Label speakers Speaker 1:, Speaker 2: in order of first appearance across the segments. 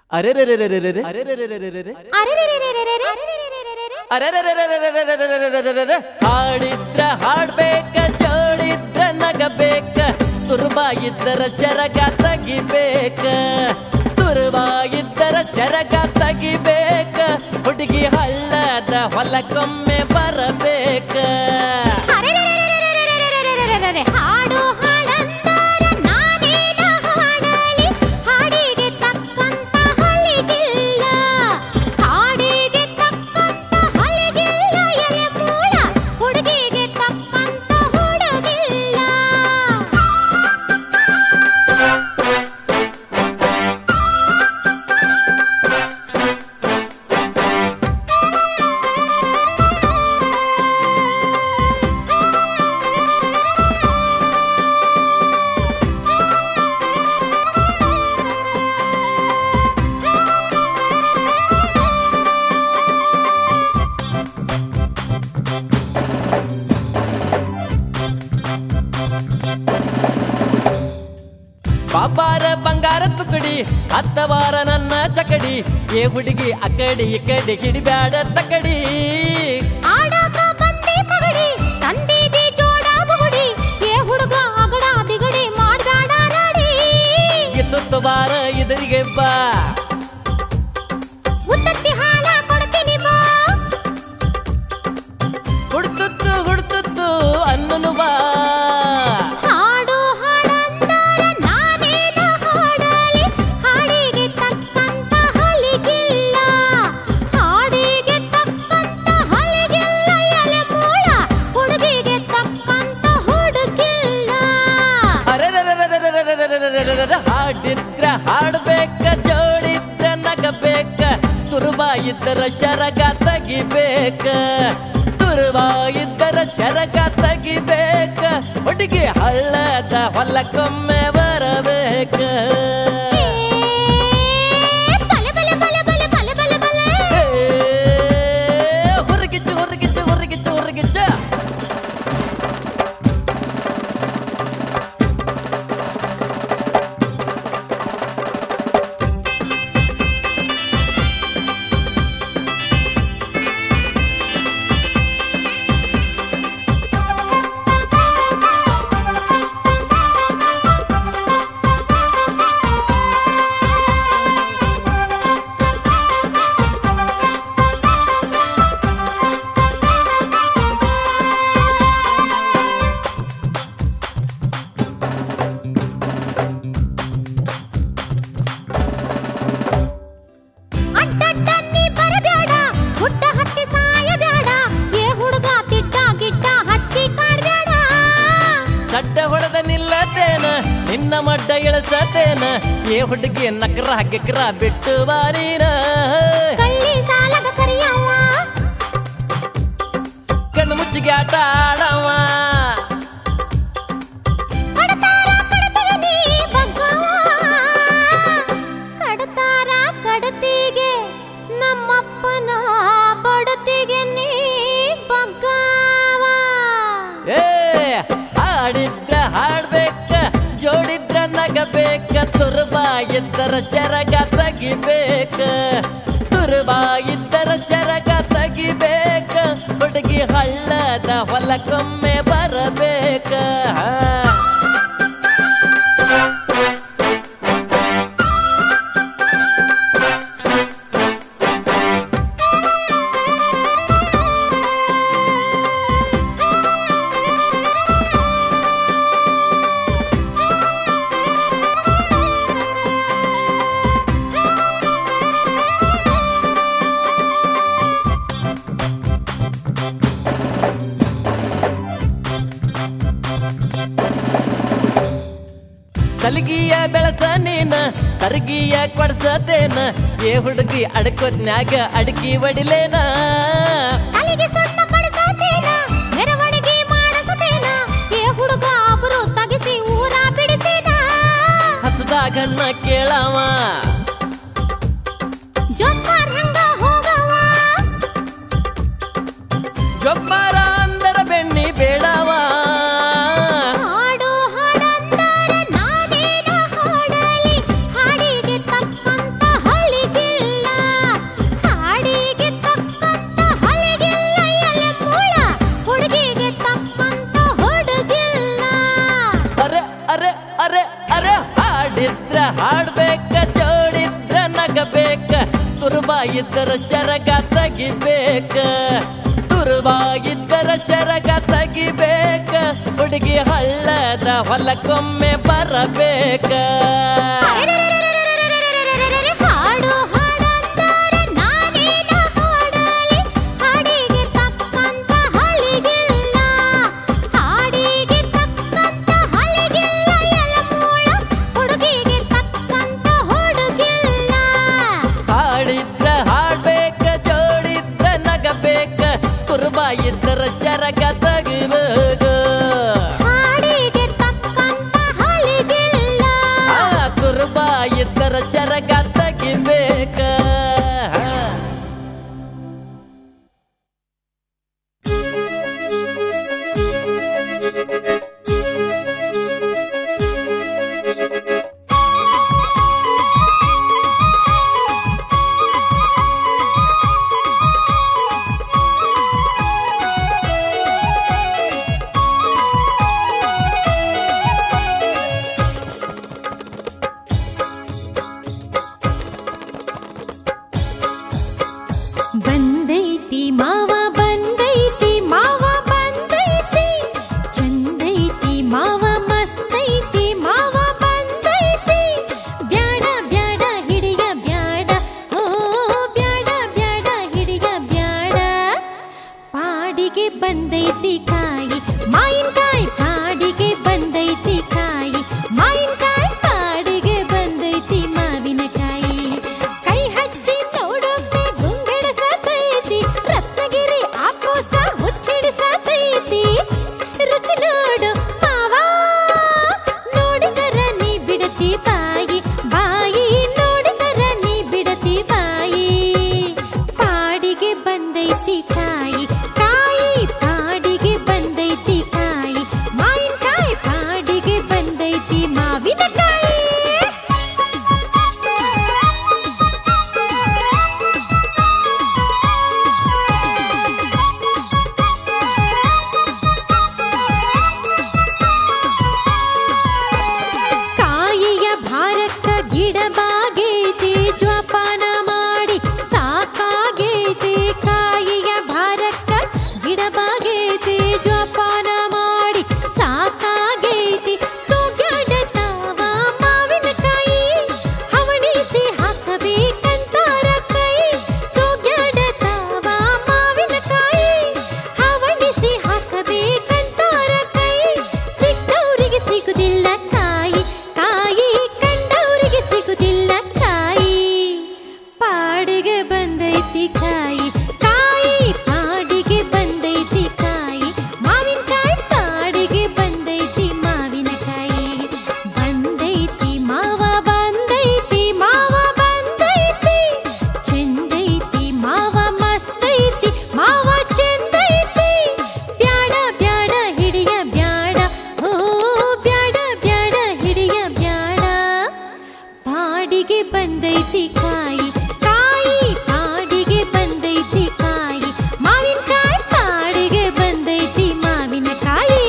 Speaker 1: ಅರೆರೆರೆರೆರೆರೆ ಅರೆರೆರೆರೆರೆರೆ ಅರೆರೆರೆರೆರೆರೆರೆ ಹಾಡಿದ್ರ ಹಾಡ್ಬೇಕ ಜೋಡಿದ್ರ ನಗಬೇಕ ತುರುಬ ಇದ್ದರ ಶರಗ ತೆಗಿಬೇಕ ತುರುಬ ಇದ್ದರ ಶರಗ ತೆಗಿಬೇಕ ಹುಡುಗಿ ಹಳ್ಳದ ಹೊಲಕ್ಕೊಮ್ಮೆ ಬರಬೇಕ
Speaker 2: ಹಾಡು ಹಾಡಂತಾರ ನಾನೇನ ಹಾಡಲಿ ಹಾಡಿಗೆ ತಕ್ಕಂತ ಹಲಿಗಿಲ್ಲ ಹಾಡಿಗೆ ತಕ್ಕಂತ ಹಲಿಗಿಲ್ಲ ಎಲೆ ಮೂಳ ಹುಡುಗಿಗೆ ತಕ್ಕಂತ ಹುಡುಗಿಲ್ಲ
Speaker 1: ಬಾಬಾರ ಬಂಗಾರ ತುಕಡಿ ಹತ್ತವಾರ ನನ್ನ ಚಕಡಿ ಏ ಹುಡುಗಿ ಅಕಡಿ ಇಕಡಿ ಹಿಡಿಬ್ಯಾಡ ತಕಡಿ
Speaker 2: ಆಡಾಕ ಬಂದೆ ಮಗಡಿ ತಂದಿದಿ ಜೋಡ ಬುಗುಡಿ ಏ ಹುಡುಗ ಅಗಡ ದಿಗಡಿ ಮಾಡ್ಬೇಡ ನಡಿ
Speaker 1: ಎತ್ತೊತ್ತು ಬಾರ ಇದರಿಗೆ ಬಾ
Speaker 2: ಉತ್ತತ್ತಿ ಹಾಲ ಕೊಡ್ತೀನಿ ಬಾ
Speaker 1: ಹುಡ್ತುತ್ತು ಹುಡ್ತುತ್ತು ಅನ್ನನು ಬಾ
Speaker 2: ಹಾಡು ಹಾಡಂತಾರ ನಾನೇನ ಹಾಡಲಿ ಹಾಡಿಗೆ ತಕ್ಕಂತ ಹಲಿಗಿಲ್ಲ ಹಾಡಿಗೆ ತಕ್ಕಂತ ಹಲಿಗಿಲ್ಲ ಎಲೆ ಮೂಳ ಹುಡುಗಿಗೆ ತಕ್ಕಂತ ಹುಡುಗಿಲ್ಲ
Speaker 1: ಅರೆರೆರೆರೆರೆರೆರೆರೆರೆರೆರೆರೆ. ಹಾಡಿದ್ರ ಹಾಡ್ಬೇಕ ಜೋಡಿದ್ರ ನಗಬೇಕ ತುರುಬ ಇದ್ದರ ಶರಗ ತೆಗಿಬೇಕ ತುರುಬ ಇದ್ದರ ಶರಗ ತೆಗಿಬೇಕ ಹುಡುಗಿ ಹಳ್ಳದ ಹೊಲಕ್ಕೊಮ್ಮೆ ಬರಬೇಕ
Speaker 2: ಬಲೆ ಬಲೆ ಬಲೆ ಬಲೆ ಬಲೆ ಬಲೆ ಬಲೆ
Speaker 1: ಏ, ಹುರುಗಿಚ್ಚು ಹುರುಗಿಚ್ಚು ಹುರುಗಿಚ್ಚು ಹುರುಗಿಚ್ಚು
Speaker 2: ಅಡ್ಡಡ್ಡ ನೀ ಬರಬ್ಯಾಡ ಹುಟ್ಟ ಹತ್ತಿ ಸಾಯಬ್ಯಾಡ ಏ ಹುಡುಗ ತಿಡ್ಡ ಗಿಡ್ಡ ಹಚ್ಚಿ ಕಾಡ್ಬ್ಯಾಡ
Speaker 1: ಸಡ್ಡ ಹೊಡೆದ ನಿಲ್ಲತೇನ ನಿನ್ನ ಮಡ್ಡ ಇಳಸತೇನ ಏ ಹುಡುಗಿ ನಕ್ರ ಹಗ್ಗಕ್ರ ಬಿಟ್ಟು ಬಾರೀನ
Speaker 2: ಕಳ್ಳಿ ಸಾಲಗ ಕರಿಯವ್ವ
Speaker 1: ಕಣ್ಣು ಮುಚ್ಚಿಗೆ ಆಟ ಆಡವ
Speaker 2: ಕಡತಾರ ಕಡತಿಗೆ ನೀ ಬಗ್ಗವ್ವ ಕಡತಾರ ಕಡತಿಗೆ ನಮ್ಮಪ್ಪನ ಬಡತಿಗೆ ನೀ ಬಗ್ಗವ
Speaker 1: ಏ ಹಾಡಿದ್ರ ಹಾಡ್ಬೇಕ ಜೋಡಿದ್ರ ನಗಬೇಕ ತುರುಬ ಇದ್ದರ ಶರಗ ತೆಗಿಬೇಕ ತುರುಬ ಇದ್ದರ ಶರಗ ತೆಗಿಬೇಕ ಹುಡುಗಿ ಹಳ್ಳದ ಹೊಲಕ್ಕೊಮ್ಮೆ ಬರಬೇಕ ಹಾ ಸಲಿಗಿಯ ಬೆಳಸ ನೀನ ಸರ್ಗಿಯ ಕೊಡ್ಸತೇನ ಏ ಹುಡುಗಿ ಅಡ್ಕೋತ್ನ್ಯಾಗ ಅಡ್ಕಿ ಒಡಿಲೇನ
Speaker 2: ತಲೆಗೆ ಸುಣ್ಣ ಬಡಿಸತೇನ ಮೆರವಣಿಗೆ ಮಾಡಸತೇನ ಏ ಹುಡುಗ ಅಬರು ತಗಿಸಿ ಊರ ಬಿಡಿಸಿದ
Speaker 1: ಹಸದಾಗಣ್ಣ ಕೇಳವ
Speaker 2: ಜೋಪಾರ್ ಹಂಗ ಹೋಗವ
Speaker 1: ಜೊಬ್ಬಾರ ಅಂದರ ಬೆಣ್ಣಿ ಬೇಡವ
Speaker 2: ಹಾಡು ಹಾಡಂತಾರ ನಾನೇನ ಹಾಡಲಿ ಹಾಡಿಗೆ ತಕ್ಕಂತ ಹಳ್ಳಿ
Speaker 1: ಇದ್ದರ ಶರಗ ತೆಗಿಬೇಕ ತುರುವಾಗಿದ್ದರ ಶರಗ ತೆಗಿಬೇಕ ಹುಡುಗಿ ಹಳ್ಳದ ಹೊಲಕ್ಕೊಮ್ಮೆ ಬರಬೇಕ
Speaker 2: ಹಾಡು ಹಾಡಂತಾರೆ ನಾನೇನ ಹಾಡಲಿ ಹಾಡಿಗೆ ತಕ್ಕಂತ ಹಳಿಗಿಲ್ಲ ಹಾಡಿಗೆ ತಕ್ಕಂತ ಹಳಿಗಿಲ್ಲ ಎಲಮೂಳ ಹುಡುಗಿಗೆ ತಕ್ಕಂತ ಹುಡುಗಿಲ್ಲ
Speaker 1: ಹಾಡಿದ್ರ ಹಾಡ್ಬೇಕ ಜೋಡಿದ್ರ ನಗಬೇಕ ಕುರುಬ ಇದ್ದರ ಶರಗ ತೆಗಿಬೇಕ
Speaker 2: ಹಾಡಿಗೆ ತಕ್ಕಂತ ಹಳಿಗಿಲ್ಲ
Speaker 1: ಆ ಕುರುಬ ಇದ್ದರ ಶರಗ ತೆಗಿಬೇಕ
Speaker 2: ಬಂದೈತಿ ಮಾವ ಬಂದೈತಿ ಮಾವ ಬಂದೈತಿ ಚಂದೈತಿ ಮಾವ ಮಸ್ತೈತಿ ಮಾವ ಬಂದೈತಿ ಬ್ಯಾಡ ಬ್ಯಾಡ ಹಿಡಿಯ ಬ್ಯಾಡ ಓ ಬ್ಯಾಡ ಬ್ಯಾಡ ಹಿಡಿಯ ಬ್ಯಾಡ ಪಾಡಿಗೆ ಬಂದೈತಿ ಕಾಯಿ ಮಾಯಿನ್ಕಾಯಿ ಪಾಡಿಗೆ ಬಂದೈತಿ ಕಾಯಿ ಮಾಯಿನ್ಕಾಯಿ ಪಾಡಿಗೆ ಬಂದೈತಿ ಮಾವಿನಕಾಯಿ ಕೈ ಹಚ್ಚಿ ನೋಡೊಮ್ಮೆ ಗುಂಗಿಡಿಸತೈತಿ ರತ್ನಗಿರಿ ಆಪೋಸ ಮುಚ್ಚಿಡಿಸತೈತಿ ರುಚಿ ನೋಡು ಮಾವ ನೋಡಿದರ ನೀ ಬಿಡತಿ ಬಾಯಿ ಬಾಯಿ ನೋಡಿದರ ನೀ ಬಿಡತಿ ಬಾಯಿ ಪಾಡಿಗೆ ಬಂದೈತಿ ಕಾಯಿ ಕಾಯಿ ಪಾಡಿಗೆ ಬಂದೈತಿ ಕಾಯಿ ಮಾವಿನಕಾಯಿ ಪಾಡಿಗೆ ಬಂದೈತಿ ಮಾವಿನಕಾಯಿ ಕಾಯಿಯ ಭಾರಕ್ಕ ಗಿಡ ಬಾಗೈತಿ ಜ್ವಾಪಾನ ಮಾಡಿ ಸಾಕಾಗೈತಿ ಕಾಯಿಯ ಭಾರಕ್ಕ ಗಿಡ ಬಾಗೈತಿ ಜ್ವಾಪಾನ ಮಾಡಿ ಸಾಕಾಗೈತಿ ತೂಗ್ಯಾಡತಾವ ಮಾವಿನಕಾಯಿ ಹವಣಿಸಿ ಹಾಕಬೇಕಂತಾರ ಕೈ ತೂಗ್ಯಾಡತಾವ ಮಾವಿನಕಾಯಿ ಹವಣಿಸಿ ಹಾಕಬೇಕಂತಾರ ಕೈ ಸಿಕ್ಕವರಿಗೆ ಸಿಗುದಿಲ್ಲ ಕಾಯಿ ಕಾಯಿ ಕಂಡವರಿಗೆ ಸಿಗುದಿಲ್ಲ ಕಾಯಿ ಪಾಡಿಗೆ ಬಂದೈತಿ ಕಾಯಿ ಕಾಯಿ ಪಾಡಿಗೆ ಬಂದೈತಿ ಕಾಯಿ ಮಾವಿನಕಾಯಿ ಪಾಡಿಗೆ ಬಂದೈತಿ ಮಾವಿನಕಾಯಿ ಬಂದೈತಿ ಮಾವ ಬಂದೈತಿ ಮಾವ ಬಂದೈತಿ ಚೆಂದೈತಿ ಮಾವ ಮಸ್ತೈತಿ ಮಾವ ಚೆಂದೈತಿ ಬ್ಯಾಡ ಬ್ಯಾಡ ಹಿಡಿಯ ಬ್ಯಾಡ ಓ ಬ್ಯಾಡ ಬ್ಯಾಡ ಹಿಡಿಯ ಬ್ಯಾಡ ಪಾಡಿಗೆ ಬಂದೈತಿ ಕಾಯಿ ಕಾಯಿ ಪಾಡಿಗೆ ಬಂದೈತಿ ಕಾಯಿ ಮಾವಿನಕಾಯಿ ಪಾಡಿಗೆ ಬಂದೈತಿ ಮಾವಿನಕಾಯಿ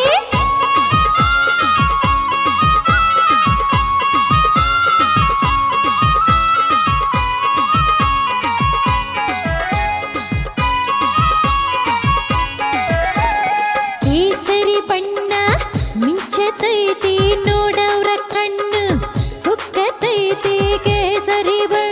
Speaker 2: ಕೇಸರಿ ಬಣ್ಣ ಮಿಂಚತೈತಿ ನೋಡವ್ರ ಕಣ್ಣು ಹುಕ್ಕತೈತಿ ಕೇಸರಿ ಬಣ್ಣ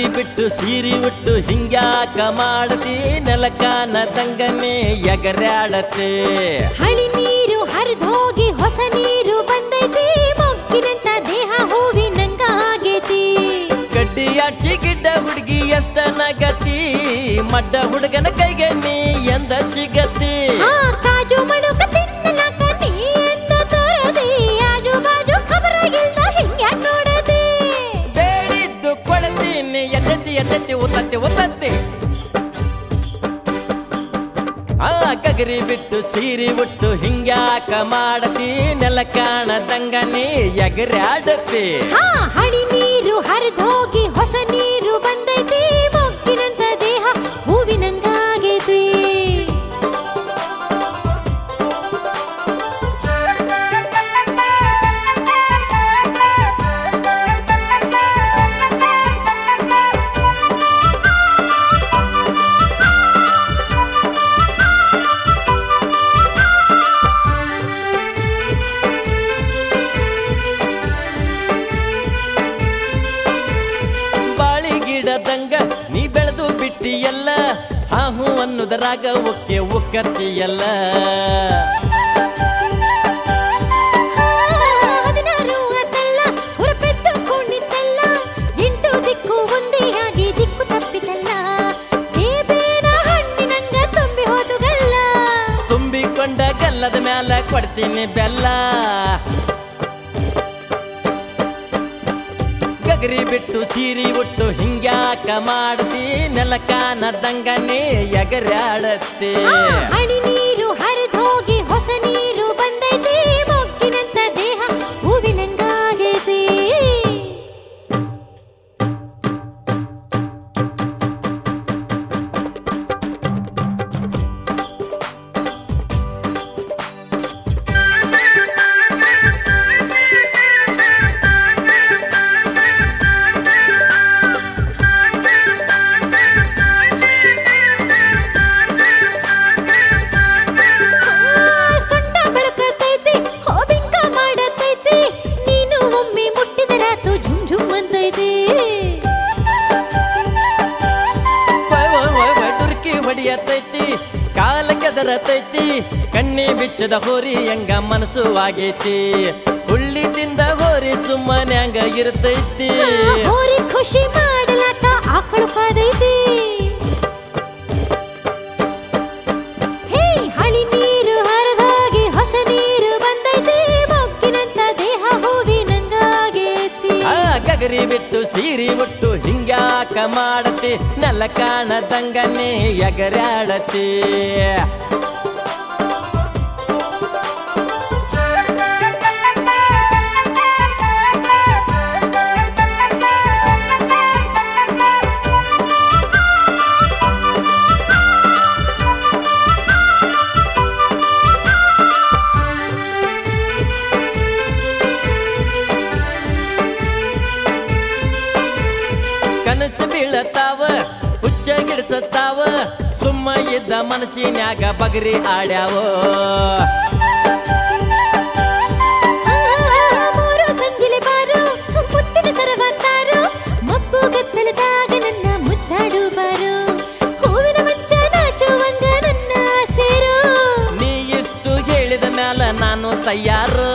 Speaker 1: ಬಿಟ್ಟು ಸೀರಿ ಉಟ್ಟು ಹಿಂಗ್ಯಾಕ ಮಾಡತಿ ನೆಲಕಾನ ತಂಗನೆ ಎಗರ್ಯಾಡತೆ
Speaker 2: ಹಳಿ ನೀರು ಹರಿದೋಗಿ ಹೊಸ ನೀರು ಬಂದೈತಿ ಮೊಗ್ಗಿನಂತ ದೇಹ ಹೂವಿನಂಗಾಗೈತಿ
Speaker 1: ಗಡ್ಡಿ ಆಡ್ಸಿ ಗಿಡ್ಡ ಹುಡುಗಿ ಎಷ್ಟ ನಗತಿ ಮಡ್ಡ ಹುಡುಗನ ಕೈಗೆ ನೀ ಎಂದ ಸಿಗತಿ
Speaker 2: ಆ ಕಾಜು ಮಡುಕ ತಿನ್ನಲಾಕ ನೀ ಎಂದ ತೋರದಿ ಆಜು ಬಾಜು ಖಬರಾಗಿಲ್ದ ಹಿಂಗ್ಯಾಕ್ ನೋಡದಿ
Speaker 1: ಬೇಡಿದ್ದು ಕೊಳತೀನಿ ಎದ್ದೆತ್ತಿ ಎದ್ದೆತ್ತಿ ಉತ್ತತ್ತಿ ಉತ್ತತ್ತಿ ಆ ಗಗರಿ ಬಿಟ್ಟು ಸೀರಿ ಉಟ್ಟು ಹಿಂಗ್ಯಾಕ ಮಾಡತಿ ನೆಲ ಕಾಣದಂಗನಿ ಎಗರ್ಯಾಡತಿ
Speaker 2: ಆ ಹಳಿ ನೀರು ಹರಿದೋಗಿ ಹೊಸ ನೀರು ಬಂದೈತಿ ಮೊಗ್ಗಿನಂತ ದೇಹ ಹೂವಿನಂಗಾಗೈತಿ
Speaker 1: ಬಾಳಿ ಗಿಡದಂಗ ನೀ ಬೆಳೆದು ಬಿಟ್ಟಿಯಲ್ಲ ಹಾ ಹೂ ಅನ್ನುದರಾಗ ಒಕ್ಕೆ ಒಕ್ಕತ್ತಿಯಲ್ಲ
Speaker 2: ಹದಿನಾರು ಅತ್ತಲ್ಲ ಹೊರಪೆದ್ದು ಕುಣಿತಲ್ಲ ಎಂಟು ದಿಕ್ಕು ಒಂದೇ ಆಗಿ ದಿಕ್ಕು ತಪ್ಪಿತಲ್ಲ ಸೇಬೇನ ಹಣ್ಣಿನಂಗ ತುಂಬಿ ಹೋದುಗಲ್ಲ
Speaker 1: ತುಂಬಿಕೊಂಡ ಗಲ್ಲದ ಮ್ಯಾಲ ಕೊಡ್ತೀನಿ ಬೆಲ್ಲ ಗಗರಿ ಬಿಟ್ಟು ಸೀರಿ ಉಟ್ಟು ಹಿಂಗ್ಯಾಕ ಮಾಡ್ತಿ ನೆಲಕಾನದಂಗನೇ ಎಗರ್ಯಾಡತ್ತೆ
Speaker 2: ಆ ಹಳಿ ನೀರು ಹರಿದೋಗಿ ಹೊಸ ನೀರು ಬಂದೈತಿ ಮೊಗ್ಗಿನಂತ ದೇಹ ಹೂವಿನಂಗಾಗೈತಿ ಆ, ಸೊಂಟ ಬೆಳಕತೈತಿ ಹೋಬಿಂಕ ಮಾಡತೈತಿ ನೀನು ಒಮ್ಮೆ ಮುಟ್ಟಿದರಾತು ಝುಮ್ ಝುಮ್ ಅಂತೈತಿ
Speaker 1: ಡುರ್ಕಿ ಹೊಡಿಯತೈತಿ ಕಾಲ ಕೆದರತೈತಿ ಕಣ್ಣಿ ಬಿಚ್ಚದ ಹೋರಿ ಹಂಗ ಮನಸ್ಸು ಆಗೈತಿ ಹುಳ್ಳಿ ತಿಂದ ಹೋರಿ ಸುಮ್ಮನೆ ಹಂಗ ಇರ್ತೈತಿ
Speaker 2: ಆ, ಹೋರಿ ಖುಷಿ ಮಾಡಲಾಕ ಆಕಳು ಕಾದೈತಿ ಹೇ ಹಳಿ ನೀರು ಹರಿದೋಗಿ ಹೊಸ ನೀರು ಬಂದೈತಿ ಮೊಗ್ಗಿನಂತ ದೇಹ ಹೂವಿನಂಗಾಗೈತಿ
Speaker 1: ಆ ಗಗರಿ ಬಿಟ್ಟು ಸೀರಿ ಉಟ್ಟು ಹಿಂಗ್ಯಾಕ ಮಾಡತಿ ನೆಲ ಕಾಣದಂಗನೆ ಎಗರ್ಯಾಡತಿ ಕನಸು ಬೀಳತಾವ ಹುಚ್ಚ ಗಿಡ್ಸತ್ತಾವ ಸುಮ್ಮ ಇದ್ದ ಮನಸ್ಸಿನ್ಯಾಗ ಬಗರಿ ಆಡ್ಯಾವೋ
Speaker 2: ಆ, ಮೂರು ಸಂಜಿಲೆ ಬಾರು ಮುತ್ತಿನ ಸರವತ್ತಾರು ಮಬ್ಬು ಗತ್ತಲದಾಗ ನನ್ನ ಮುದ್ದಾಡು ಬಾರು ಹೂವಿನ ಮಂಚ ನಾಚುವಂಗ ನನ್ನ ಸೇರು
Speaker 1: ನೀ ಇಷ್ಟು ಹೇಳಿದ ಮ್ಯಾಲ ನಾನು ತಯಾರು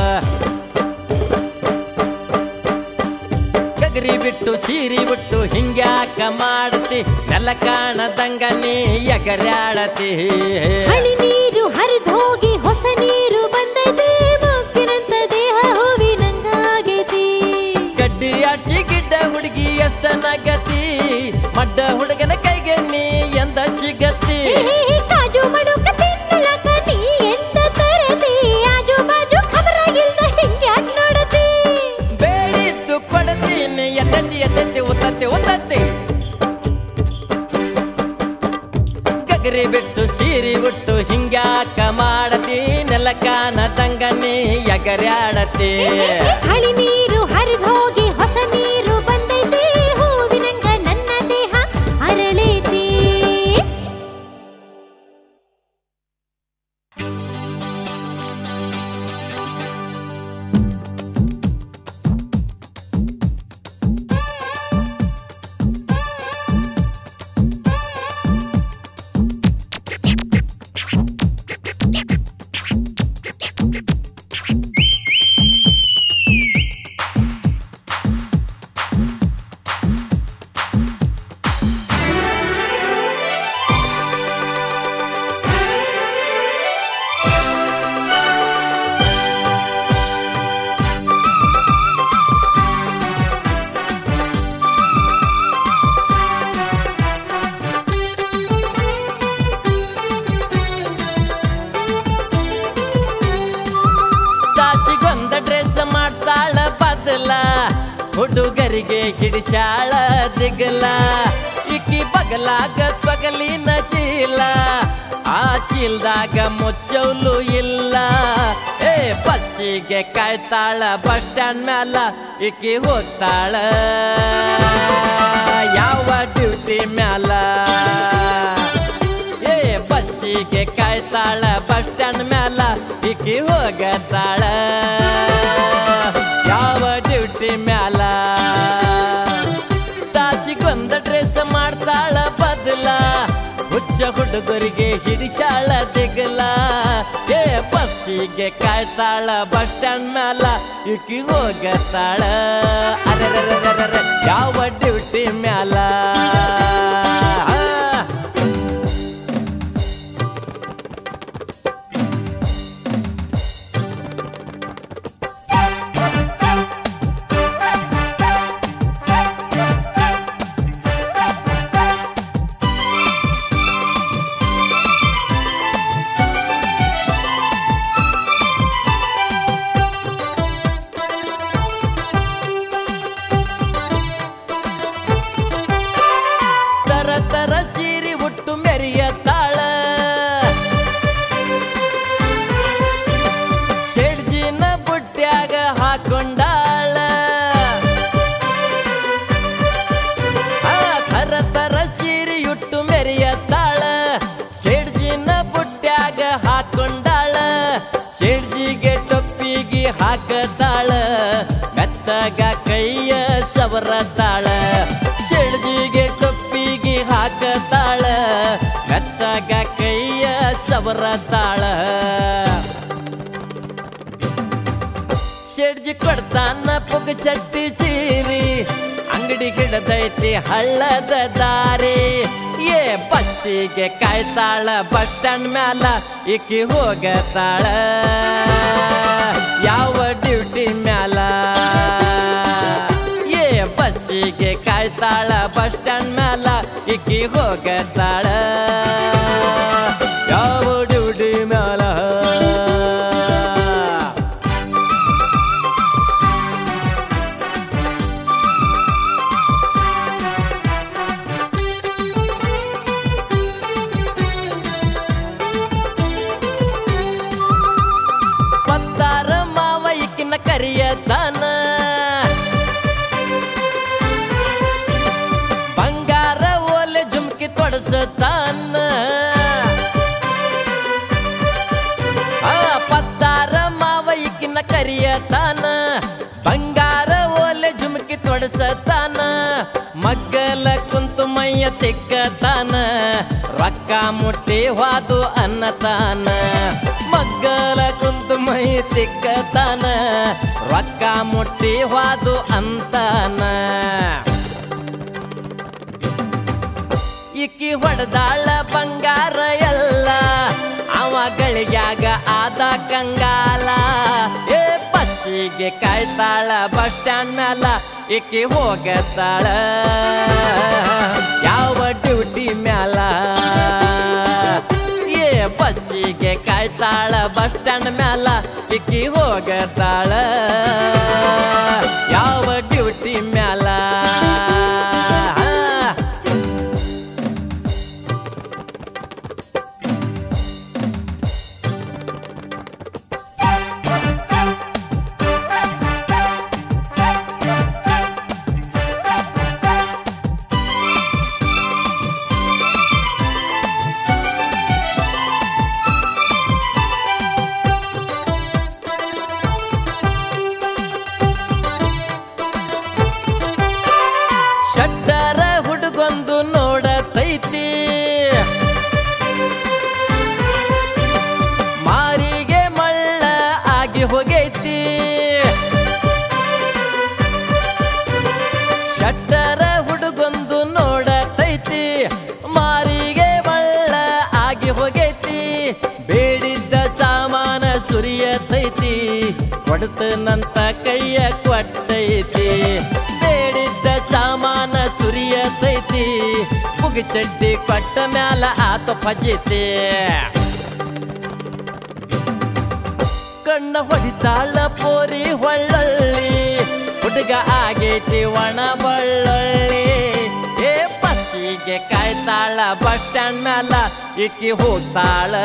Speaker 1: ಗಗರಿ ಬಿಟ್ಟು ಸೀರಿ ಬಿಟ್ಟು ಹಿಂಗ್ಯಾಕ ಮಾಡತಿ ನೆಲ ಕಾಣದಂಗ ನೀ ಎಗರ್ಯಾಡತಿ
Speaker 2: ಹಳಿ ನೀರು ಹರಿದೋಗಿ ಹೊಸ ನೀರು ಬಂದೈತಿ ಮೊಗ್ಗಿನಂತ ದೇಹ ಹೂವಿನಂಗಾಗೈತಿ
Speaker 1: ಗಡ್ಡಿ ಆಡ್ಸಿ ಗಿಡ್ಡ ಹುಡುಗಿ ಎಷ್ಟ ನಗತಿ ಮಡ್ಡ ಹುಡುಗನ ಕೈಗೆ ನೀ ಎಂದ ಸಿಗತಿ
Speaker 2: ಹೇ, ಹೇ, ಹೇ, ಕಾಜು ಮಡುಕ ತಿನ್ನಲಕ ನೀ ಎಂದ ತರದಿ ಆಜು ಬಾಜು ಖಬರಾಗಿಲ್ದ ಹಿಂಗ್ಯಾಕ್ ನೋಡತಿ
Speaker 1: ಬೇಡಿದ್ದು ಕೊಡತೀನಿ ಎದ್ದೆತ್ತಿ ಎದ್ದೆತ್ತಿ ಉತ್ತತ್ತಿ ಉತ್ತತ್ತಿ ಗಗರಿ ಬಿಟ್ಟು ಸೀರಿ ಉಟ್ಟು ಹಿಂಗ್ಯಾಕ ಮಾಡತಿ ನೆಲಕಾನ ತಂಗನಿ ಎಗರ್ಯಾಡತಿ
Speaker 2: ಹಳಿ ನೀರು ಹರಿದೋಗಿ ಹೊಸ ನೀರು ಬಂದೈತಿ ಹೂವಿನಂಗ ನನ್ನ ದೇಹ ಅರಳೈತಿ
Speaker 3: ಆ
Speaker 1: ಹುಡುಗರಿಗೆ ಹಿಡಿಸಾಳ ದಿಗಲ ಇಕ್ಕಿ ಬಗಲಾಗ ತೊಗಲಿನ ಚೀಲ ಆ ಚೀಲ್ದಾಗ ಮುಚ್ಚೌಲು ಇಲ್ಲ ಏ ಬಸ್ಸಿಗೆ ಕಾಯ್ತಾಳ ಬಸ್ ಸ್ಟ್ಯಾಂಡ್ ಮ್ಯಾಲ ಇಕ್ಕಿ ಹೋಗ್ತಾಳ ಯಾವ ಡ್ಯೂಟಿ ಮ್ಯಾಲ ಏ ಬಸ್ಸಿಗೆ ಕಾಯ್ತಾಳ ಬಸ್ ಸ್ಟ್ಯಾಂಡ್ ಮ್ಯಾಲ ಇಕ್ಕಿ ಹೋಗತಾಳ ಯಾವ ಡ್ಯೂಟಿ ಮ್ಯಾಲ ತಾಸಿಗೊಂದ ಡ್ರೆಸ್ ಮಾಡ್ತಾಳ ಬದಲ ಹುಚ್ಚ ಹುಡುಗರಿಗೆ ಹಿಡಿಸಾಳ ದಿಗಲ ಏ ಬಸ್ಸಿಗೆ ಕಾಯ್ತಾಳ ಬಸ್ ಸ್ಟ್ಯಾಂಡ್ ಮ್ಯಾಲ ಇಕ್ಕಿ ಹೋಗತಾಳ ಅರೆರೆರೆರೆರೆ ಯಾವ ಡ್ಯೂಟಿ ಮ್ಯಾಲ ಆ. ತರ ತರ ಸೀರಿ ಉಟ್ಟು ಮೆರಿಯ ತಾಳ ಶೆಡ್ಜಿನ ಬುಟ್ಟ್ಯಾಗ ಹಾಕೊಂಡಾಳ ಆ ತರ ತರ ಸೀರಿ ಉಟ್ಟು ಮೆರಿಯ ತಾಳ ಶೆಡ್ಜಿನ ಬುಟ್ಟ್ಯಾಗ ಹಾಕೊಂಡಾಳ ಶೆಡ್ಜಿಗೆ ಟೊಪ್ಪಿಗೆ ಹಾಕತಾಳ ಮೆತ್ತಗ ಕೈಯ ಸವರತಾಳ ಶೆಡ್ಜಿಗೆ ಟೊಪ್ಪಿಗೆ ಹಾಕತಾಳ ಮೆತ್ತಗ ಕೈಯ ಸವರತಾಳ ಶೆಡ್ಜಿ ಕೊಡ್ತಾನ ಪುಗಶೆಟ್ಟಿ ಚೀರಿ ಅಂಗಡಿ ಹಿಡದೈತಿ ಹಳ್ಳದ ದಾರಿ ಏ ಬಸ್ಸಿಗೆ ಕಾಯ್ತಾಳ ಬಸ್ ಸ್ಟ್ಯಾಂಡ್ ಮ್ಯಾಲ ಇಕ್ಕಿ ಹೋಗತಾಳ ಯಾವ ಡ್ಯೂಟಿ ಮ್ಯಾಲ ಏ ಬಸ್ಸಿಗೆ ಕಾಯ್ತಾಳ ಬಸ್ ಸ್ಟ್ಯಾಂಡ್ ಮ್ಯಾಲ ಇಕ್ಕಿ ಹೋಗತಾಳ ಯಾವ ಡ್ಯೂಟಿ ಮ್ಯಾಲ ಪತ್ತಾರ ಮಾವ ಇಕ್ಕಿನ ಕರಿಯತಾನ ಬಂಗಾರ ಓಲೆ ಜುಮ್ಕಿ ತೊಡಸತಾನ ಆ ಪತ್ತಾರ ಮಾವ ಇಕ್ಕಿನ ಕರಿಯತಾನ ಬಂಗಾರ ಓಲೆ ಜುಮ್ಕಿ ತೊಡಸತಾನ ಮಗ್ಗಲ ಕುಂತು ಮೈಯ ತಿಕ್ಕತಾನ ರೊಕ್ಕ ಮುಟ್ಟಿ ವಾದು ಅನ್ನತಾನ ಮಗ್ಗಲ ಕುಂತು ಮೈ ತಿಕ್ಕತಾನ ರೊಕ್ಕ ಮುಟ್ಟಿ ವಾದು ಅಂತಾನ ಇಕ್ಕಿ ಹೊಡೆದಾಳ ಬಂಗಾರ ಎಲ್ಲ ಅವ ಗಳಿಗ್ಯಾಗ ಆದ ಕಂಗಾಲ ಏ ಬಸ್ಸಿಗೆ ಕಾಯ್ತಾಳ ಬಸ್ ಸ್ಟ್ಯಾಂಡ್ ಮ್ಯಾಲ ಇಕ್ಕಿ ಹೋಗತಾಳ ಯಾವ ಡ್ಯೂಟಿ ಮ್ಯಾಲ ಏ ಬಸ್ಸಿಗೆ ಕಾಯ್ತಾಳ ಬಸ್ ಸ್ಟ್ಯಾಂಡ್ ಮ್ಯಾಲ ಇಕ್ಕಿ ಹೋಗತಾಳ ಯಾವ ಡ್ಯೂಟಿ ಮ್ಯಾಲ ಶಟ್ಟರ ಹುಡುಗೊಂದು ನೋಡತೈತಿ ಮಾರಿಗೆ ಮಳ್ಳ ಆಗಿ ಹೋಗೈತಿ ಶಟ್ಟರ ಹುಡುಗೊಂದು ನೋಡತೈತಿ ಮಾರಿಗೆ ಮಳ್ಳ ಆಗಿ ಹೋಗೈತಿ ಬೇಡಿದ್ದ ಸಾಮಾನ ಸುರಿಯತೈತಿ ಕೊಡ್ತನಂತ ಕೈಯ ಕೊಟ್ಟೈತಿ ಬೇಡಿದ್ದ ಸಾಮಾನ ಸುರಿಯತೈತಿ ಮುಗಿಸಡ್ಡಿ ಕೊಟ್ಟ ಮ್ಯಾಲ ಆತ ಫಜಿತಿ ಕಣ್ಣ ಹೊಡಿತಾಳ ಪೋರಿ ಹೊಳ್ಳಲ್ಲಿ ಹುಡುಗ ಆಗೈತಿ ಒಣ ಬಳ್ಳೊಳ್ಳಿ ಏ ಬಸ್ಸಿಗೆ ಕಾಯ್ತಾಳ ಬಸ್ ಸ್ಟ್ಯಾಂಡ್ ಮ್ಯಾಲ ಇಕ್ಕಿ ಹೋಗ್ತಾಳ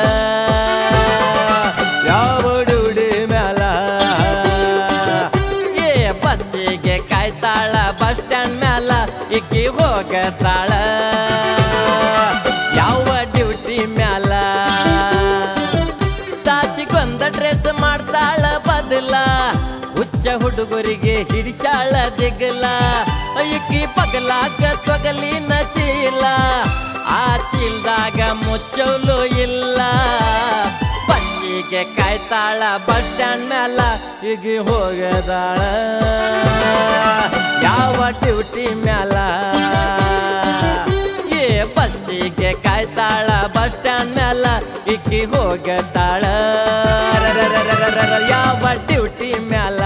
Speaker 1: ಯಾವ ಡುಡಿ ಮ್ಯಾಲ ಏ ಬಸ್ಸಿಗೆ ಕಾಯ್ತಾಳ ಬಸ್ ಸ್ಟ್ಯಾಂಡ್ ಮ್ಯಾಲ ಇಕ್ಕಿ ಹೋಗತಾಳ ಯಾವ ಡ್ಯೂಟಿ ಮ್ಯಾಲ ತಾಚಿಗೊಂದ ಡ್ರೆಸ್ ಮಾಡ್ತಾಳ ಬದಲ ಹುಚ್ಚ ಹುಡುಗರಿಗೆ ಹಿಡಿಸಾಳ ದಿಗಲ ಇಕ್ಕಿ ಪಗಲಾಗ ತೊಗಲಿನ ಚೀಲ ಆ ಚೀಲ್ದಾಗ ಮುಚ್ಚಲು ಇಲ್ಲ ಬಸ್ಸಿಗೆ ಕಾಯ್ತಾಳ ಬಸ್ ಸ್ಟ್ಯಾಂಡ್ ಮ್ಯಾಲ ಈಗ ಹೋಗದಾಳ ಯಾವ ಡ್ಯೂಟಿ ಮ್ಯಾಲ ಏ ಬಸ್ಸಿಗೆ ಕಾಯ್ತಾಳ ಬಸ್ ಸ್ಟ್ಯಾಂಡ್ ಮ್ಯಾಲ ಇಕ್ಕಿ ಹೋಗತಾಳ ಯಾವ ಡ್ಯೂಟಿ ಮ್ಯಾಲ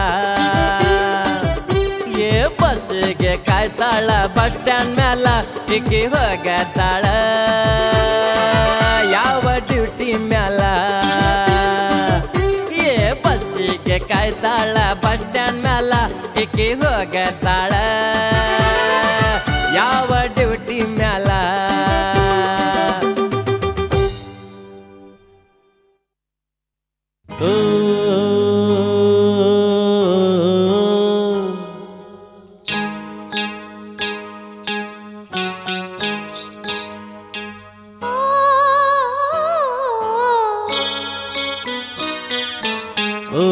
Speaker 1: ಏ ಬಸ್ಸಿಗೆ ಕಾಯ್ತಾಳ ಬಸ್ ಸ್ಟ್ಯಾಂಡ್ ಮ್ಯಾಲ ಇಕ್ಕಿ ಹೋಗತಾಳ ಯಾವ ಡ್ಯೂಟಿ ಮ್ಯಾಲ ಏ ಬಸ್ಸಿಗೆ ಕಾಯ್ತಾಳ ಬಸ್ ಸ್ಟ್ಯಾಂಡ್ ಮ್ಯಾಲ ಇಕ್ಕಿ ಹೋಗತಾಳ ಯಾವ ಡ್ಯೂಟಿ ಮ್ಯಾಲ ಓ ಓ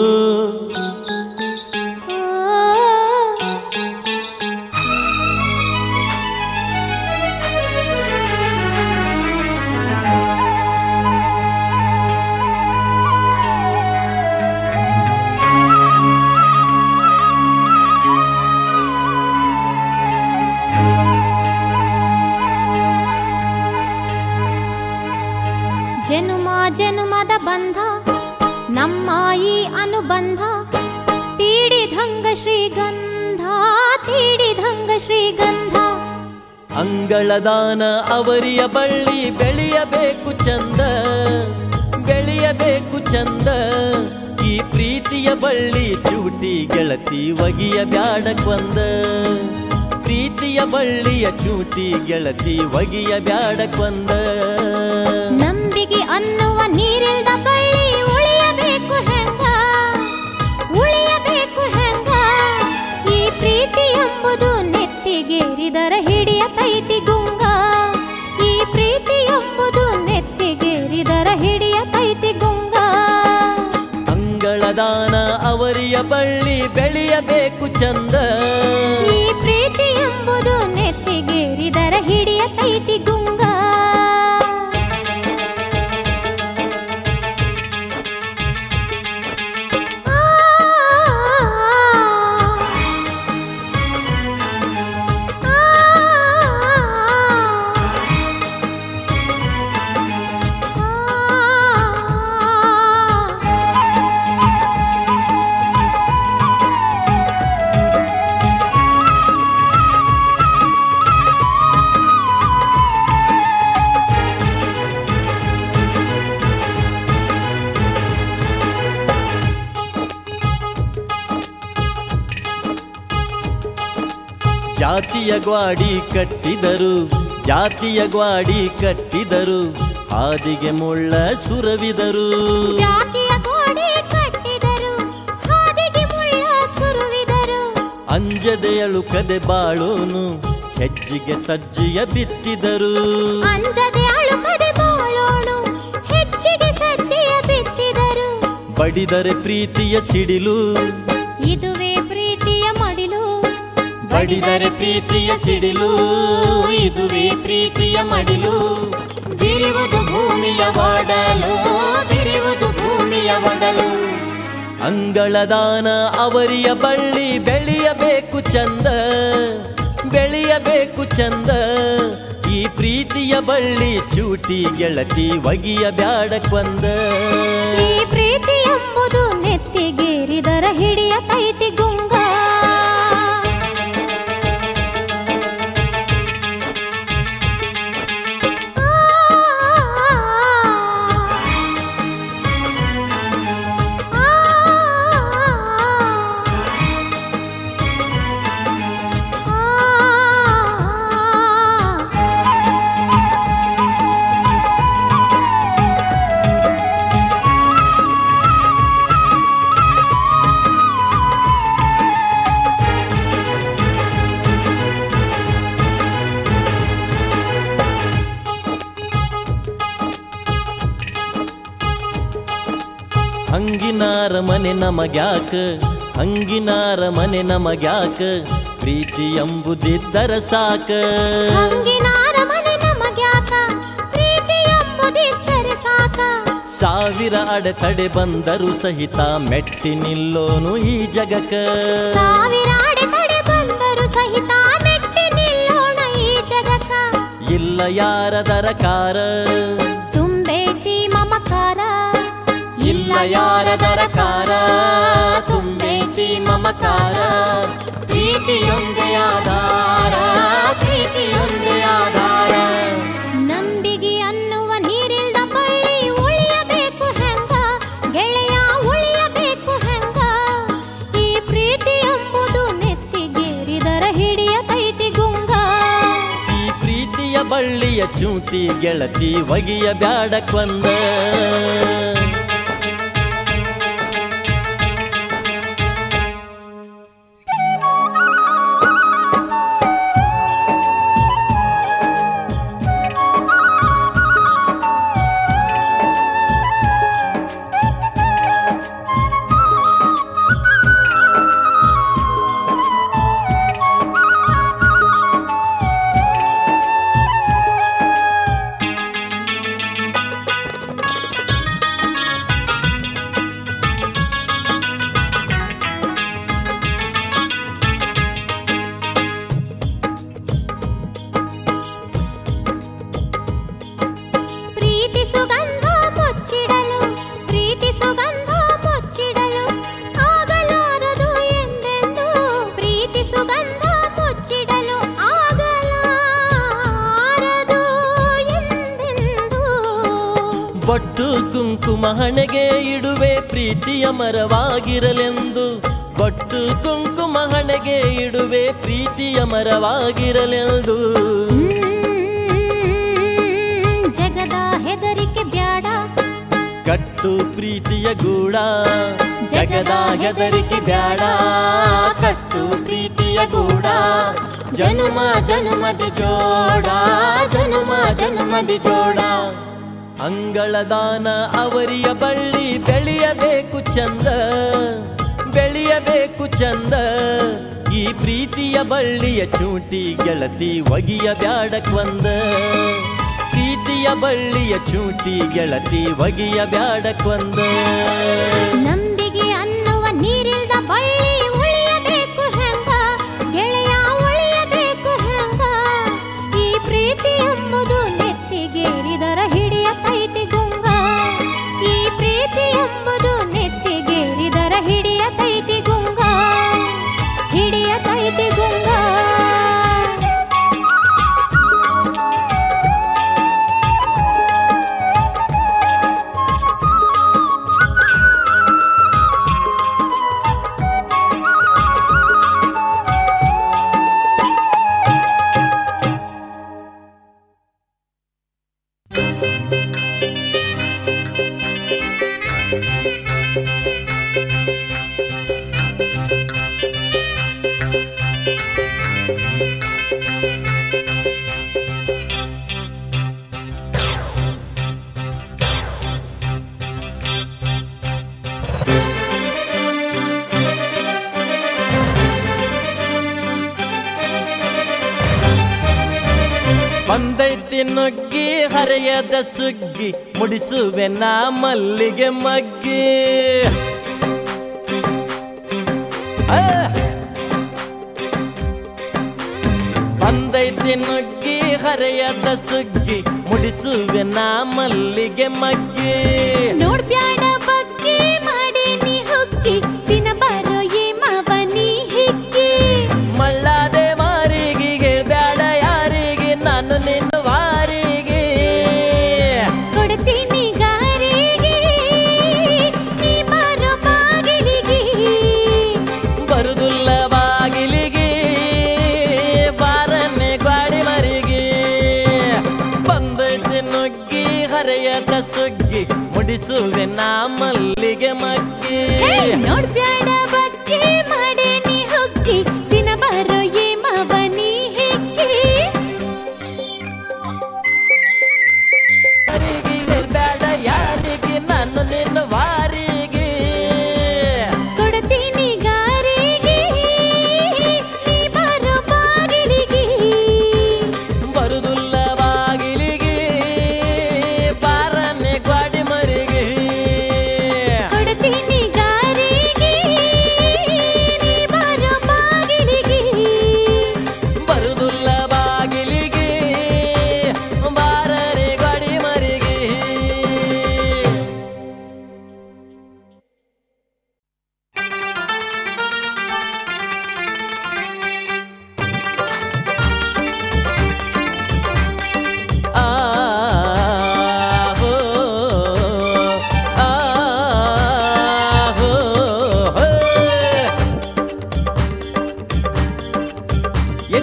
Speaker 2: ಜನುಮ ಜನುಮದ ಬಂಧ ನಮ್ಮ ಈ ಅನುಬಂಧ ತೀಡಿದಂಗ ಶ್ರೀಗಂಧ ತೀಡಿದಂಗ ಶ್ರೀಗಂಧ
Speaker 1: ಅಂಗಳದಾನ ಅವರಿಯ ಬಳ್ಳಿ ಬೆಳೆಯಬೇಕು ಚಂದ ಬೆಳೆಯಬೇಕು ಚಂದ ಈ ಪ್ರೀತಿಯ ಬಳ್ಳಿ ಚೂಟಿ ಗೆಳತಿ ಒಗಿಯ ಬ್ಯಾಡಕ್ಕೊಂದ ಪ್ರೀತಿಯ ಬಳ್ಳಿಯ ಚೂಟಿ ಗೆಳತಿ ಒಗಿಯ ಬ್ಯಾಡಕ್ಕೊಂದ
Speaker 2: ನಂಬಿಗೆ ಅನ್ನುವ ನೀರಿಲ್ದ ಬಳ್ಳಿ ಉಳಿಯಬೇಕು ಹೆಂಗ ಉಳಿಯಬೇಕು ಹೆಂಗ ಈ ಪ್ರೀತಿ ಎಂಬುದು ನೆತ್ತಿಗೇರಿದರ ಹಿಡಿಯ ತೈತಿ ಗುಂಗ ಈ ಪ್ರೀತಿ ಎಂಬುದು ನೆತ್ತಿಗೇರಿದರ ಹಿಡಿಯ ತೈತಿ ಗುಂಗ
Speaker 1: ಅಂಗಳದಾನ ಅವರಿಯ ಬಳ್ಳಿ ಬೆಳೆಯಬೇಕು ಚಂದ
Speaker 2: ಈ ಪ್ರೀತಿ ಎಂಬುದು ನೆತ್ತಿಗೇರಿದರ ಹಿಡಿಯ ತೈತಿ ಗುಂಗ ಆ, ಆ, ಆ.
Speaker 1: ಜಾತಿಯ ಗ್ವಾಡಿ ಕಟ್ಟಿದರು ಜಾತಿಯ ಗ್ವಾಡಿ ಕಟ್ಟಿದರು ಹಾದಿಗೆ ಮುಳ್ಳ ಸುರವಿದರು
Speaker 2: ಜಾತಿಯ ಗೋಡೆ ಕಟ್ಟಿದರು ಹಾದಿಗೆ ಮುಳ್ಳ ಸುರುವಿದರು
Speaker 1: ಅಂಜದೆ ಅಳುಕದೆ ಬಾಳೋನು ಹೆಜ್ಜಿಗೆ ಸಜ್ಜಿಯ ಬಿತ್ತಿದರು
Speaker 2: ಅಂಜದೆ ಅಳುಕದೆ ಬಾಳೋಣು ಹೆಚ್ಚಿಗೆ ಸಜ್ಜೆಯ ಬಿತ್ತಿದರು
Speaker 1: ಬಡಿದರೆ ಪ್ರೀತಿಯ ಸಿಡಿಲು
Speaker 2: ಇದುವೇ ಪ್ರೀತಿಯ ಮಡಿಲು
Speaker 1: ಬಡಿದರೆ ಪ್ರೀತಿಯ ಸಿಡಿಲು ಇದುವೇ ಪ್ರೀತಿಯ ಮಡಿಲು
Speaker 2: ಬಿರಿವುದು ಭೂಮಿಯ ಒಡಲು ಬಿರಿವುದು ಭೂಮಿಯ ಒಡಲು
Speaker 1: ಅಂಗಳದಾನ ಅವರಿಯ ಬಳ್ಳಿ ಬೆಳೆಯಬೇಕು ಚಂದ ಬೆಳೆಯಬೇಕು ಚಂದ ಈ ಪ್ರೀತಿಯ ಬಳ್ಳಿ ಚೂಟಿ ಗೆಳತಿ ಒಗಿಯ ಬ್ಯಾಡಕ್ಕೊಂದ
Speaker 2: ಈ ಪ್ರೀತಿ ಎಂಬುದು ನೆತ್ತಿಗೇರಿದರ ಹಿಡಿಯ ತೈತಿ ಗುಂಗ ಆ, ಆ, ಆ.
Speaker 1: ಹಂಗಿನಾರ ಮನೆ ನಮಗ್ಯಾಕ ಹಂಗಿನಾರ ಮನೆ ನಮಗ್ಯಾಕ ಪ್ರೀತಿ ಎಂಬುದಿದ್ದರ ಸಾಕ
Speaker 2: ಹಂಗಿನಾರ ಮನೆ ನಮಗ್ಯಾಕ ಪ್ರೀತಿ ಎಂಬುದಿದ್ದರೆ ಸಾಕ
Speaker 1: ಸಾವಿರ ಅಡೆತಡೆ ಬಂದರು ಸಹಿತ ಮೆಟ್ಟಿ ನಿಲ್ಲೋನು ಈ ಜಗಕ
Speaker 2: ಸಾವಿರ ಅಡೆತಡೆ ಬಂದರು ಸಹಿತ ಮೆಟ್ಟಿ ನಿಲ್ಲೋಣ ಈ ಜಗಕ್ಕ
Speaker 1: ಇಲ್ಲ ಯಾರದರ ಕಾರ
Speaker 2: ತುಂಬೈತಿ ಮಮಕಾರ
Speaker 1: ಇಲ್ಲ ಯಾರದರ ಕಾರ ತುಂಬೈತಿ ಮಮಕಾರ ಪ್ರೀತಿಯೊಂದೇ ಆಧಾರ ಪ್ರೀತಿಯೊಂದೇ ಆಧಾರ
Speaker 2: ನಂಬಿಗೆ ಅನ್ನುವ ನೀರಿಲ್ದ ಬಳ್ಳಿ ಉಳಿಯಬೇಕು ಹೆಂಗ ಗೆಳೆಯ ಉಳಿಯಬೇಕು ಹೆಂಗ ಈ ಪ್ರೀತಿ ಎಂಬುದು ನೆತ್ತಿಗೇರಿದರ ಹಿಡಿಯತೈತಿ ಗುಂಗ
Speaker 1: ಈ ಪ್ರೀತಿಯ ಬಳ್ಳಿಯ ಚೂಟಿ ಗೆಳತಿ ಒಗಿಯ ಬ್ಯಾಡಕ್ಕೊಂದ
Speaker 2: ಪ್ರೀತಿ ಸುಗಂಧ ಮುಚ್ಚಿಡಲು ಪ್ರೀತಿ ಸುಗಂಧ ಮುಚ್ಚಿಡಲು ಆಗಲಾರದು ಎಂದೆಂದು ಪ್ರೀತಿ ಸುಗಂಧ ಮುಚ್ಚಿಡಲು ಆಗಲಾರದು ಎಂದೆಂದು
Speaker 1: ಬಟ್ಟು ಕುಂಕುಮ ಹಣೆಗೆ ಇಡುವೆ ಪ್ರೀತಿಯ ಮರವಾಗಿರಲೆಂದು ಬಟ್ಟು ಕುಂಕುಮ ಹಣೆಗೆ ಇಡುವೆ ಪ್ರೀತಿಯ ಮರವಾಗಿರಲೆಂದು
Speaker 2: ಜಗದ ಹೆದರಿಕೆ ಬ್ಯಾಡ
Speaker 1: ಕಟ್ಟು ಪ್ರೀತಿಯ ಗೂಡ ಜಗದ ಹೆದರಿಕೆ ಬ್ಯಾಡ ಕಟ್ಟು ಪ್ರೀತಿಯ ಗೂಡ ಜನುಮ ಜನುಮದಿ ಜೋಡ ಜನುಮ ಜನುಮದಿ ಜೋಡ ಅಂಗಳದಾನ ಅವರಿಯ ಬಳ್ಳಿ ಬೆಳೆಯಬೇಕು ಚಂದ ಬೆಳೆಯಬೇಕು ಚಂದ ಈ ಪ್ರೀತಿಯ ಬಳ್ಳಿಯ ಚೂಟಿ ಗೆಳತಿ ಒಗಿಯ ಬ್ಯಾಡಕ್ವಂದ ಪ್ರೀತಿಯ ಬಳ್ಳಿಯ ಚೂಟಿ ಗೆಳತಿ ಒಗಿಯ ಬ್ಯಾಡಕ್ವಂದ
Speaker 2: ನಂಬಿಗೆ ಅನ್ನುವ ನೀರಿಲ್ದ ಬಳ್ಳಿ ಉಳಿಯಬೇಕು ಹೆಂಗ ಗೆಳೆಯ ಉಳಿಯಬೇಕು ಹೆಂಗ ಈ ಪ್ರೀತಿ ಎಂಬುದು ನೆತ್ತಿಗೇರಿದರ ಹಿಡಿಯತೈತಿ ಗುಂಗ ಈ ಪ್ರೀತಿ ಎಂಬುದು ನೆತ್ತಿಗೇರಿದರ ಹಿಡಿಯತೈತಿ ಗುಂಗ ಹಿಡಿಯತೈತಿ ಗುಂಗ
Speaker 1: ಬಂದೈತಿ ನುಗ್ಗಿ ಹರೆಯದ ಸುಗ್ಗಿ ಮುಡಿಸುವೆ ನಾ ಮಲ್ಲಿಗೆ ಮಗ್ಗಿ ಆ! ಬಂದೈತಿ ನುಗ್ಗಿ ಹರೆಯದ ಸುಗ್ಗಿ ಮುಡಿಸುವೆ ನಾ ಮಲ್ಲಿಗೆ ಮಗ್ಗಿ
Speaker 2: ನೋಡ್ಬ್ಯಾಡ ಬಗ್ಗೆ ಮಾಡಿ ನೀ ಹುಕ್ಕಿ ದಿನ ಬರೋ ಏ ಮಾವನಿ ಹಿಕ್ಕಿ
Speaker 1: ಮಳ್ಳಾದೆ ಮಾರಿಗೆ ಹೇಳ್ಬ್ಯಾಡ ಯಾರಿಗೆ ನಾನು ನಿನ್ನ ವಾರಿಗೆ
Speaker 2: ಕೊಡ್ತೀನಿ ಗಾರಿಗೆ ನೀ ಬರೋ ಬಾಗಿಲಿಗೆ
Speaker 1: ಬರುದುಲ್ಲ ಬಾಗಿಲಿಗೆ ಬಾರನೆ ಗ್ವಾಡಿ ಮರಿಗೆ ಬಂದೈತಿ ನುಗ್ಗಿ ಹರೆಯದ ಸುಗ್ಗಿ ಮುಡಿಸುವೆ ನಾ ಮಲ್ಲಿಗೆ ಮಗ್ಗಿ
Speaker 2: ಹೇ, ನೋಡ್ಬ್ಯಾಡ ಬಗ್ಗೆ ಮಾಡಿ ನೀ ಹುಕ್ಕಿ ದಿನ ಬರೋ ಏ ಮಾವನಿ ಹಿಕ್ಕಿ
Speaker 1: ಯಾರಿಗೆ ಹೇಳ್ಬ್ಯಾಡ ಯಾರಿಗೆ ನಾನು ನಿನ್ನ ವಾರಿಗೆ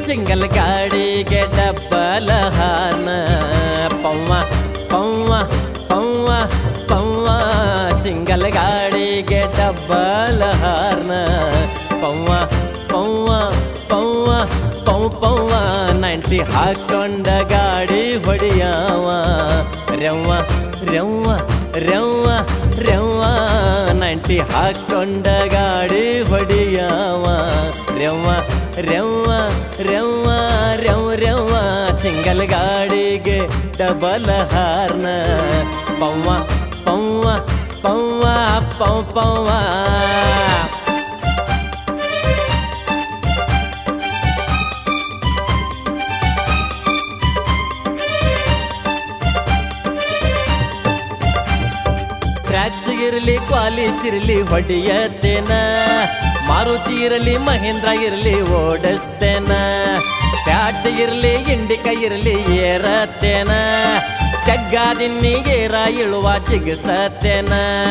Speaker 1: ಸಿಂಗಲ್ ಗಾಡಿಗೆ ಡಬ್ಬಲ ಹಾರ್ನ ಪವ್ವ ಪವ್ವ ಪವ್ವ ಪವ್ವ ಸಿಂಗಲ್ ಗಾಡಿಗೆ ಡಬ್ಬಲ ಹಾರ್ನ ಪವ್ವ ಪವ್ವ ಪವ್ವ ಪವ್ ಪವ್ವ ನೈಂಟಿ ಹಾಕೊಂಡ ಗಾಡಿ ಹೊಡಿಯಾವ ರೆವ್ವ ರೆವ್ವ ರೆವ್ವ ರೆವ್ವ ನೈಂಟಿ ಹಾಕೊಂಡ ಗಾಡಿ ಹೊಡಿಯಾವ ರೆವ್ವ ರೆವ್ವ ರೆವ್ವ ರೆವ್ ರೆವ್ವ ಸಿಂಗಲ್ ಗಾಡಿಗೆ ಡಬಲ್ ಹಾರ್ನ ಪವ್ವ ಪವ್ವ ಪವ್ವ ಪವ್ ಪವ್ವ ಟ್ರ್ಯಾಕ್ಸ್ ಇರಲಿ ಕ್ವಾಲಿಸ್ ಇರಲಿ ಹೊಡಿಯತ್ತೇನ ಮಾರುತಿ ಇರಲಿ ಮಹೇಂದ್ರ ಇರಲಿ ಓಡಿಸ್ತೇನ ಪ್ಯಾಟ್ ಇರಲಿ ಇಂಡಿಕ ಇರಲಿ ಏರತ್ತೇನ ಜಗ್ಗಾದಿನ್ನಿಗೇರ ಇಳುವ ಚಿಗಿಸತ್ತೇನ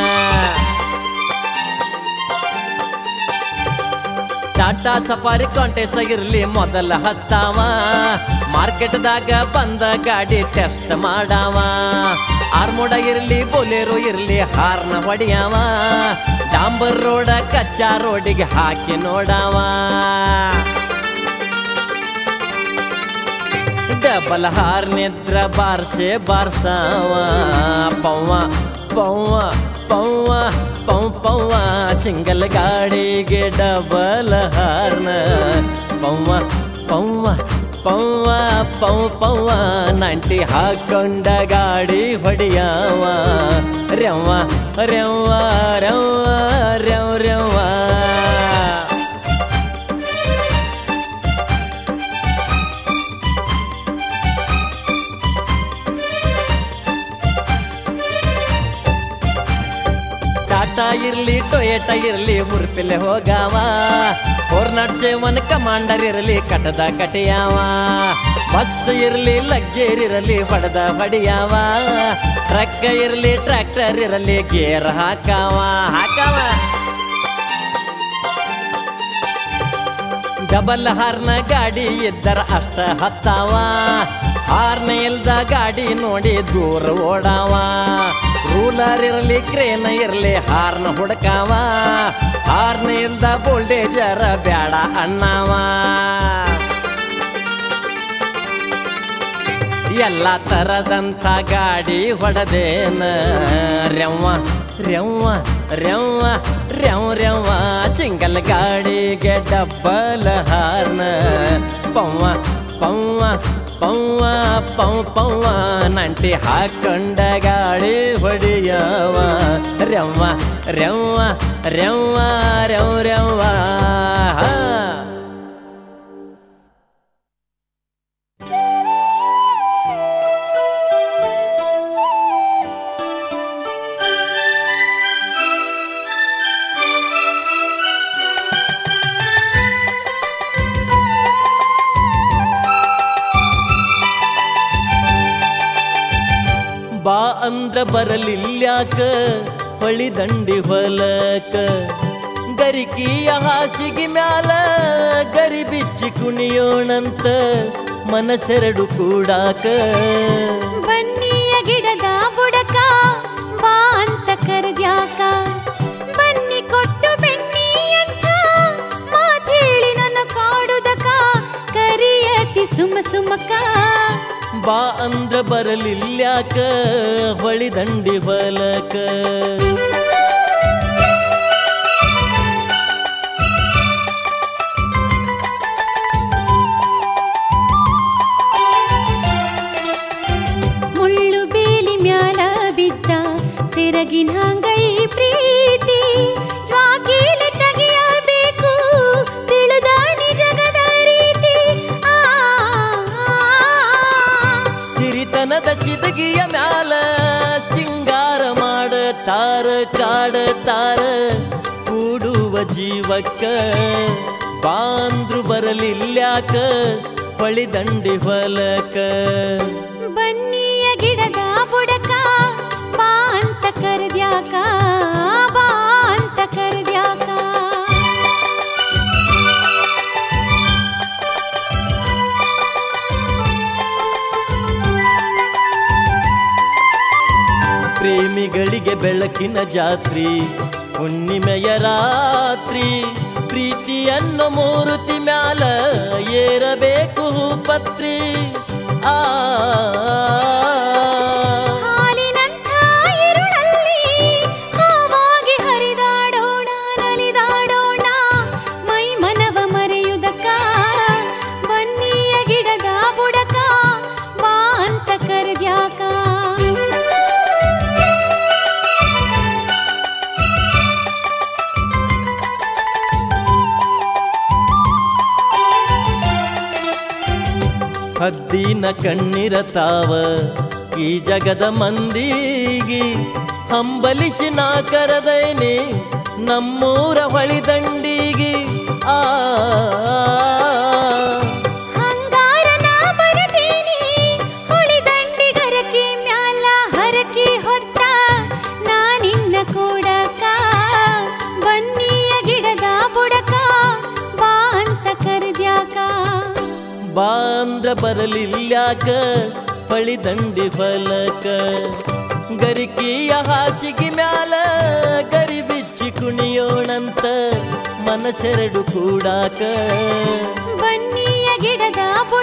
Speaker 1: ಟಾಟಾ ಸಫಾರಿ ಕಾಂಟೆಸ್ಟ್ ಆಗಿರ್ಲಿ ಮೊದಲ ಹತ್ತಾವ ಮಾರ್ಕೆಟ್ದಾಗ ಬಂದ ಗಾಡಿ ಟೆಸ್ಟ್ ಮಾಡಾವ ಆರ್ಮೋಡ ಇರ್ಲಿ ಬೊಲೆರೋ ಇರ್ಲಿ ಹಾರ್ನ ಹೊಡಿಯಾವ ಡಾಂಬರ್ ರೋಡ ಕಚ್ಚಾ ರೋಡಿಗೆ ಹಾಕಿ ನೋಡಾವ ಡಬಲ್ ಹಾರ್ನಿದ್ರ ಬಾರ್ಸೆ ಬಾರ್ಸಾವ ಪವ್ವ ಪವ್ವ ಪವ್ವ ಪವ್ ಪವ್ವ ಸಿಂಗಲ್ ಗಾಡಿಗೆ ಡಬಲ್ ಹಾರ್ನ ಪವ್ವ ಪವ್ವ ಪವ್ವ ಪವ್ ಪವ್ವ ನಂಟಿ ಹಾಕೊಂಡ ಗಾಡಿ ಹೊಡಿಯಾವ ರೆವ್ವ ರೆವ್ವ ರೆವ್ವ ರೆವ್ ರೆವ್ವ ಟಾಟಾ ಇರ್ಲಿ ಟೊಯೇಟಾ ಇರ್ಲಿ ಮುರ್ಪಿಲೆ ಹೋಗಾವ ಫೋರ್ ನಾಟ್ ಸೆವೆನ್ ಕಮಾಂಡರ್ ಇರಲಿ ಕಟದ ಕಟಿಯಾವ ಬಸ್ ಇರ್ಲಿ ಲಗ್ಜರಿ ಇರಲಿ ಹೊಡೆದ ಹೊಡಿಯಾವ ಟ್ರಕ್ ಇರ್ಲಿ ಟ್ರ್ಯಾಕ್ಟರ್ ಇರಲಿ ಗೇರ್ ಹಾಕಾವ ಹಾಕಾವ ಡಬಲ್ ಹಾರ್ನ ಗಾಡಿ ಇದ್ದರ ಅಷ್ಟ ಹತ್ತಾವ ಹಾರ್ನ ಇಲ್ದ ಗಾಡಿ ನೋಡಿ ದೂರ ಓಡಾವ ರೂಲರ್ ಇರಲಿ ಕ್ರೇನ್ ಇರಲಿ ಹಾರ್ನ ಹುಡ್ಕಾವ ಹಾರ್ನ ಇಲ್ದ ಬೋಲ್ಡೇಜರ ಬ್ಯಾಡ ಅಣ್ಣಾವ ಎಲ್ಲ ತರದಂತ ಗಾಡಿ ಹೊಡೆದೇನ ರೆವ್ವ ರೆವ್ವ ರೆವ್ವ ರೆವ್ ರೆವ್ವ ಸಿಂಗಲ್ ಗಾಡಿಗೆ ಡಬ್ಬಲ್ ಹಾರ್ನ ಪವ್ವ ಪವ್ವ ಪವ್ವ ಪವ್ ಪವ್ವ ನಂಟಿ ಹಾಕೊಂಡ ಗಾಡಿ ಹೊಡಿಯವ ರೆವ್ವ ರೆವ್ವ ರೆವ್ವ ರೆವ್ ರೆವ್ವ ಹಾ ಬಾ ಅಂದ್ರ ಬರಲಿಲ್ಯಾಕ ಹೊಳಿ ದಂಡಿ ಹೊಲಕ ಗರಿಕಿಯ ಹಾಸಿಗೆ ಮ್ಯಾಲ ಗರಿ ಬಿಚ್ಚಿ ಕುಣಿಯೋಣಂತ ಮನಸೆರಡು ಕೂಡಾಕ
Speaker 2: ಬನ್ನಿಯ ಗಿಡದ ಬುಡಕ ಬಾ ಅಂತ ಕರೆದ್ಯಾಕ ಬನ್ನಿ ಕೊಟ್ಟು ಬೆಣ್ಣಿ ಅಂತ ಮಾತೇಳಿ ನನ್ನ ಕಾಡುದಕ ಕರಿಯತಿ ಸುಮ ಸುಮಕ
Speaker 1: ಬಾ ಅಂದ್ರ ಬರಲಿಲ್ಯಾಕ ಹೊಳಿ ದಂಡಿ ಹೊಲಕ
Speaker 2: ಮುಳ್ಳು ಬೇಲಿ ಮ್ಯಾಲ ಬಿದ್ದ ಸೆರಗಿನ ಹಂಗೈ ಪ್ರೀತಿ ಜ್ವಾಕೀಲೆ ತೆಗೆಯಬೇಕು ತಿಳಿದ ನಿಜಗದ ರೀತಿ ಆ, ಆ,
Speaker 1: ಸಿರಿತನದ ಚಿದಗಿಯ ಮ್ಯಾಲ ಸಿಂಗಾರ ಮಾಡ ತಾರ ಕಾಡ ತಾರ ಕೂಡುವ ಜೀವಕ್ಕ ಬಾಂದ್ರು ಬರಲಿಲ್ಯಾಕ ಹೊಳಿ ದಂಡಿ ಹೊಲಕ
Speaker 2: ಬನ್ನಿಯ ಗಿಡದ ಬುಡಕ ಬಾ ಅಂತ ಕರೆದ್ಯಾಕ ಬಾ ಅಂತ ಕರೆದ್ಯಾಕ
Speaker 1: ಬೆಳಕಿನ ಜಾತ್ರಿ ಹುಣ್ಣಿಮೆಯ ರಾತ್ರಿ ಪ್ರೀತಿಯನ್ನು ಮೂರುತಿ ಮ್ಯಾಲ ಏರಬೇಕು ಪತ್ರಿ ಆ
Speaker 2: ಹಾಲಿನಂಥ ಇರುಳಲ್ಲಿ ಹಾವಾಗಿ ಹರಿದಾಡೋಣ ನಲಿದಾಡೋಣ ಮೈ ಮನವ ಮರೆಯುವುದಕ್ಕ ಬನ್ನಿಯ ಗಿಡದ ಬುಡಕ ಬಾ ಅಂತ ಕರೆದ್ಯಾಕ
Speaker 1: ಹದ್ದಿನ ಕಣ್ಣಿರ ತಾವ ಈ ಜಗದ ಮಂದಿಗಿ ಹಂಬಲಿಸಿ ನಾ ಕರದೈನಿ ನಮ್ಮೂರ ಹೊಳಿದಂಡಿಗಿ ಆ
Speaker 2: ಹಂಗಾರ ನಾ ಬರತೀನಿ ಹೊಳಿದಂಡಿ ಗರಕಿ ಮ್ಯಾಲ ಹರಕಿ ಹೊತ್ತ ನಾನಿನ್ನ ಕೂಡಕ ಬನ್ನಿಯ ಗಿಡದ ಬುಡಕ ಬಾ ಅಂತ ಕರೆದ್ಯಾಕ
Speaker 1: ಬಾಂದ್ರ ಬರಲಿಲ್ಯಾಕ ಹೊಳಿದಂಡಿ ಫಲಕ ಗರಿಕಿಯ ಹಾಸಿಗೆ ಮ್ಯಾಲ ಗರಿ ಬಿಚ್ಚಿ ಕುಣಿಯೋಣಂತ ಮನಸೆರಡು ಕೂಡಾಕ
Speaker 2: ಬನ್ನಿಯ ಗಿಡದ ಬುಡಕ